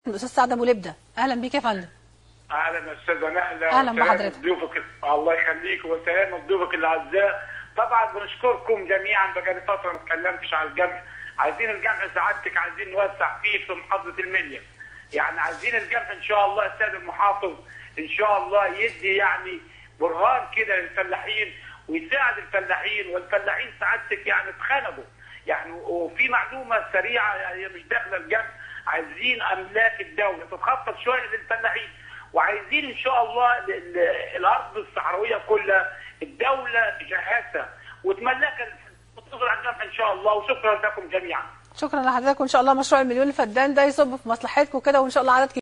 الاستاذ سعد ابو لبده اهلا بيك يا فندم اهلا استاذه نهله أهلاً وسلام بحضرتك. ضيوفك الله يخليك وسلام ضيوفك الاعزاء طبعا بنشكركم جميعا بقالي فتره ما اتكلمتش على الجمع عايزين الجمع سعادتك عايزين نوسع فيه في محافظه المنيا يعني عايزين الجمع ان شاء الله السيد المحافظ ان شاء الله يدي يعني برهان كده للفلاحين ويساعد الفلاحين والفلاحين سعادتك يعني اتخنقوا يعني وفي معلومه سريعه هي مش داخله الجمع عايزين املاك الدوله تتخطط شويه للفلاحين وعايزين ان شاء الله ال- ال- الارض الصحراويه كلها الدوله تجهزها وتملكها وتصدر على الجمع ان شاء الله وشكرا لكم جميعا شكرا لحضرتك وان شاء الله مشروع المليون الفدان ده يصب في مصلحتكم كده وان شاء الله عدد